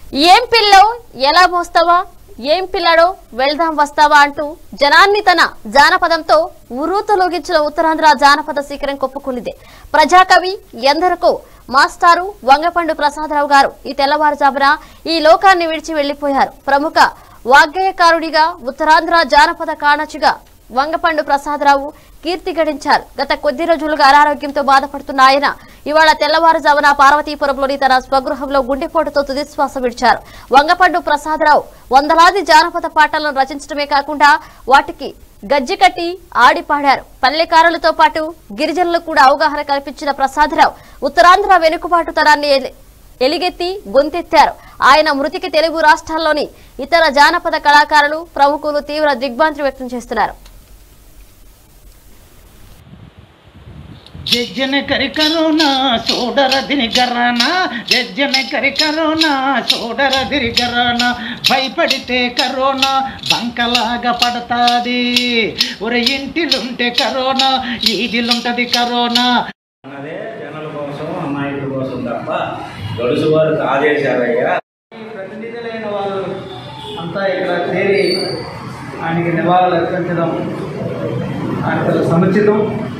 ఏం పిల్లో ఎలా మోస్తావా ఏం పిల్లడో వెళ్దాం వస్తావా అంటూ జనాన్ని తన జానపదంతో ఉర్రూతలోగించిన ఉత్తరాంధ్ర జానపద శిఖరం కొప్పుకునిదే ప్రజాకవి ఎందరికో మాస్టారు వంగపండు ప్రసాదరావు గారు ఈ తెల్లవారుజామున ఈ లోకాన్ని విడిచి వెళ్లిపోయారు ప్రముఖ వాగ్గేయకారుడిగా ఉత్తరాంధ్ర జానపద కాణచుగా వంగపండు ప్రసాదరావు కీర్తి గడించారు గత కొద్ది రోజులుగా అనారోగ్యంతో బాధపడుతున్న ఆయన ఇవాళ తెల్లవారుజామున పార్వతీపురంలోని తన స్వగృహంలో గుండెపోటుతో తుదిశ్వాస విడిచారు వంగపండు ప్రసాదరావు వందలాది జానపద పాటలను రచించడమే కాకుండా వాటికి గజ్జి కట్టి ఆడి పాడారు పల్లెకారులతో పాటు గిరిజనులకు కూడా అవగాహన కల్పించిన ప్రసాదరావు ఉత్తరాంధ్ర వెనుకబాటుతనాన్ని ఎలి- ఎలిగెత్తి గొంతెత్తారు ఆయన మృతికి తెలుగు రాష్ట్రాల్లోని ఇతర జానపద కళాకారులు ప్రముఖులు తీవ్ర దిగ్భ్రాంతి వ్యక్తం చేస్తున్నారు జజ్జన కరికరుణ సోడరదిని గరణ జజ్జన కరికరుణ సోడరదిరి గరణ భయపడితే కరోనా బంకలాగా పడతాది ఒరే ఇంటిలుంటే కరోనా ఈదిలుంటది కరోనా అన్నదే జనాల కోసం అమాయకుల కోసం తప్ప గడుసు వారు కాదేశారయ్యా ప్రతినిధులైన వాళ్ళు అంతా ఇక్కడ చేరి ఆయనకి నివాళులు అర్పించడం ఆయనకు సముచితం